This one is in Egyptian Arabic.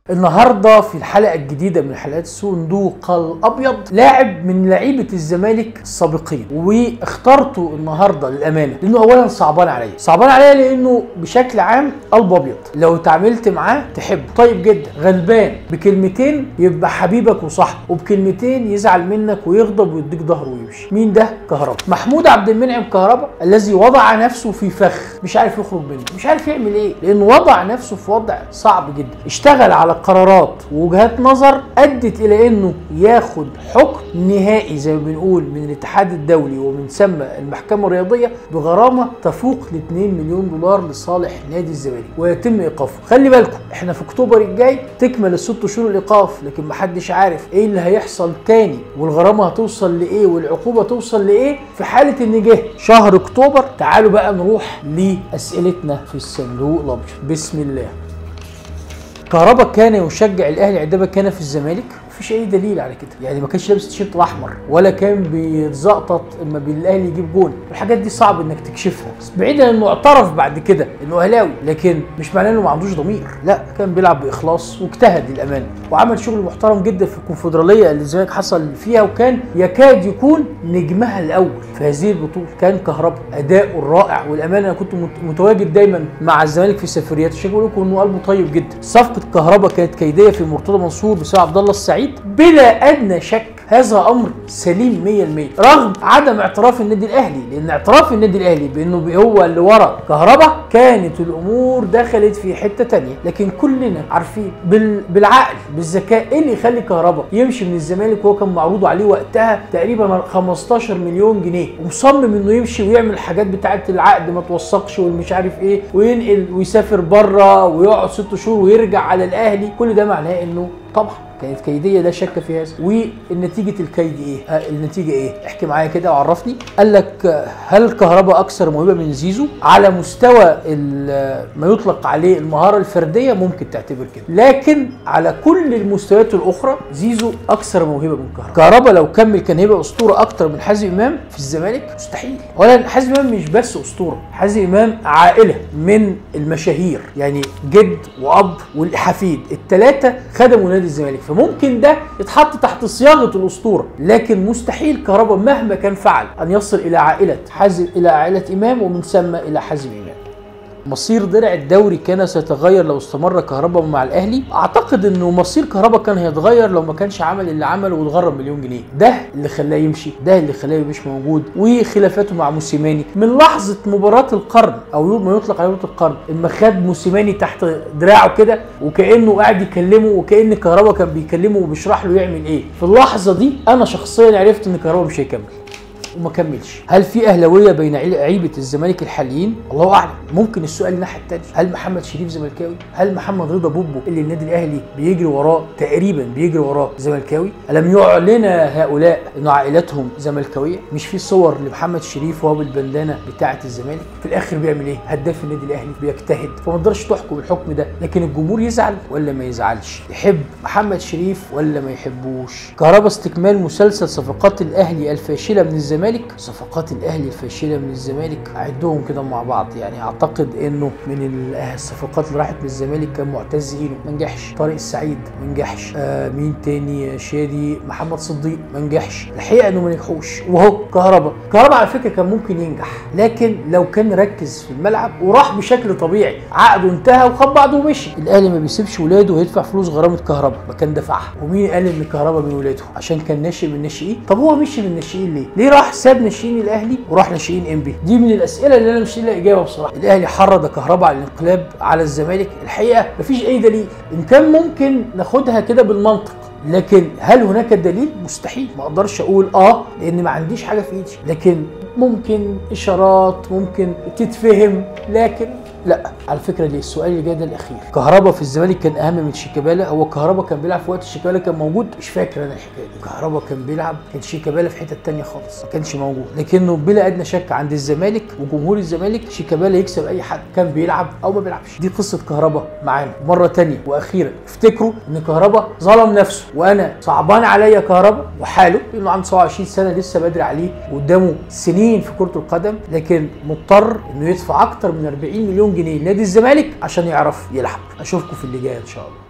النهارده في الحلقه الجديده من حلقات صندوق الابيض لاعب من لعيبه الزمالك السابقين واخترته النهارده للامانه لانه اولا صعبان عليا صعبان عليا لانه بشكل عام قلب ابيض لو اتعاملت معاه تحبه طيب جدا غلبان بكلمتين يبقى حبيبك وصاحبك وبكلمتين يزعل منك ويغضب ويديك ظهره ويمشي مين ده كهربا محمود عبد المنعم كهربا الذي وضع نفسه في فخ مش عارف يخرج منه مش عارف يعمل ايه لانه وضع نفسه في وضع صعب جدا اشتغل على قرارات ووجهات نظر ادت الى انه ياخد حكم نهائي زي ما بنقول من الاتحاد الدولي ومن ثم المحكمه الرياضيه بغرامه تفوق ل 2 مليون دولار لصالح نادي الزمالك ويتم ايقافه خلي بالكم احنا في اكتوبر الجاي تكمل الست شهور الايقاف لكن محدش عارف ايه اللي هيحصل تاني والغرامه هتوصل لايه والعقوبه توصل لايه في حاله ان جه شهر اكتوبر تعالوا بقى نروح لاسئلتنا في الصندوق الابيض بسم الله كهربا كان يشجع الاهلي عندما كان في الزمالك مفيش اي دليل على كده يعني ما كانش لابس التيشيرت الاحمر ولا كان بيتزقطط اما الاهلي يجيب جون الحاجات دي صعب انك تكشفها بس بعيدا انه اعترف بعد كده انه اهلاوي لكن مش معناه انه ما عندوش ضمير لا كان بيلعب باخلاص واجتهد للامانه وعمل شغل محترم جدا في الكونفدراليه اللي الزمالك حصل فيها وكان يكاد يكون نجمها الاول في هذه البطوله كان كهربا اداؤه الرائع والامانه انا كنت متواجد دايما مع الزمالك في السفريات عشان بقول لكم انه قلبه طيب جدا صفقه كهربا كانت كيديه في مرتضى منصور بسبب عبد الله السعيد بلا ادنى شك هذا امر سليم 100% رغم عدم اعتراف النادي الاهلي لان اعتراف النادي الاهلي بانه هو اللي ورا كهربا كانت الامور دخلت في حته تانية لكن كلنا عارفين بال... بالعقل بالذكاء ايه اللي يخلي كهربا يمشي من الزمالك وهو كان معروض عليه وقتها تقريبا 15 مليون جنيه ومصمم انه يمشي ويعمل الحاجات بتاعه العقد ما توثقش والمش عارف ايه وينقل ويسافر بره ويقعد ست شهور ويرجع على الاهلي كل ده معناه انه طبعا كانت كيديه لا شك في هذا والنتيجه الكيد ايه آه النتيجه ايه احكي معايا كده وعرفني قال لك هل كهربا اكثر موهبه من زيزو على مستوى ما يطلق عليه المهاره الفرديه ممكن تعتبر كده لكن على كل المستويات الاخرى زيزو اكثر موهبه من كهربا كهربا لو كمل كان هيبقى اسطوره اكتر من حازم امام في الزمالك مستحيل اولا حازم امام مش بس اسطوره حازم امام عائله من المشاهير يعني جد واب والحفيد الثلاثه خدموا نادي الزمالك فممكن ده يتحط تحت صياغه الاسطوره لكن مستحيل كهربا مهما كان فعل ان يصل الى عائله حازم الى عائله امام ومن ثم الى حازم امام مصير درع الدوري كان سيتغير لو استمر كهربا مع الاهلي اعتقد انه مصير كهربا كان هيتغير لو ما كانش عمل اللي عمله واتغرب مليون جنيه ده اللي خلاه يمشي ده اللي خلاه مش موجود وخلافاته مع موسيماني من لحظه مباراه القرن او ما يطلق على مباراه القرن اما خد موسيماني تحت دراعه كده وكانه قاعد يكلمه وكان كهربا كان بيكلمه وبيشرح له يعمل ايه في اللحظه دي انا شخصيا عرفت ان كهربا مش هيكمل وما كملش هل في اهلاويه بين لعيبه الزمالك الحاليين الله اعلم ممكن السؤال الناحيه الثانيه هل محمد شريف زملكاوي هل محمد رضا بوبو اللي النادي الاهلي بيجري وراه تقريبا بيجري وراه زملكاوي الم يعلن هؤلاء ان عائلتهم زملكاويه مش في صور لمحمد شريف وهو بالبندانه بتاعه الزمالك في الاخر بيعمل ايه هداف النادي الاهلي بيجتهد فما تقدرش تحكم الحكم ده لكن الجمهور يزعل ولا ما يزعلش يحب محمد شريف ولا ما يحبوش كهربا استكمال مسلسل صفقات الاهلي الفاشله من الزمالك الزمالك صفقات الاهلي الفاشله من الزمالك اعدهم كده مع بعض يعني اعتقد انه من الصفقات اللي راحت من الزمالك كان معتز اينو ما نجحش طارق السعيد ما نجحش آه مين تاني شادي محمد صديق ما نجحش الحقيقه انه ما نجحوش وهو كهربا كهربا على فكره كان ممكن ينجح لكن لو كان ركز في الملعب وراح بشكل طبيعي عقده انتهى وخد بعضه ومشي الاهلي ما بيسيبش ولاده ويدفع فلوس غرامه كهربا ما كان دفعها ومين قال ان كهربا من ولاده عشان كان ناشئ من الناشئين طب هو مشي من الناشئين ليه ليه راح ساب ناشئين الاهلي وراح ناشئين انبي دي من الاسئله اللي انا مش لاقي اجابه بصراحه الاهلي حرض كهربا على الانقلاب على الزمالك الحقيقه مفيش اي دليل ان كان ممكن ناخدها كده بالمنطق لكن هل هناك دليل مستحيل ما اقدرش اقول اه لان ما عنديش حاجه في ايدي لكن ممكن اشارات ممكن تتفهم لكن لا على فكره ليه السؤال اللي جاي ده الاخير كهربا في الزمالك كان اهم من شيكابالا هو كهربا كان بيلعب في وقت شيكابالا كان موجود مش فاكر انا الحكايه دي كهربا كان بيلعب كان شيكابالا في حته تانية خالص ما كانش موجود لكنه بلا ادنى شك عند الزمالك وجمهور الزمالك شيكابالا يكسب اي حد كان بيلعب او ما بيلعبش دي قصه كهربا معانا مره تانية واخيرا افتكروا ان كهربا ظلم نفسه وانا صعبان عليا كهربا وحاله لانه عنده 27 سنه لسه بدري عليه وقدامه سنين في كره القدم لكن مضطر انه يدفع اكتر من 40 مليون جنيه لنادي الزمالك عشان يعرف يلعب اشوفكم في اللي جاي ان شاء الله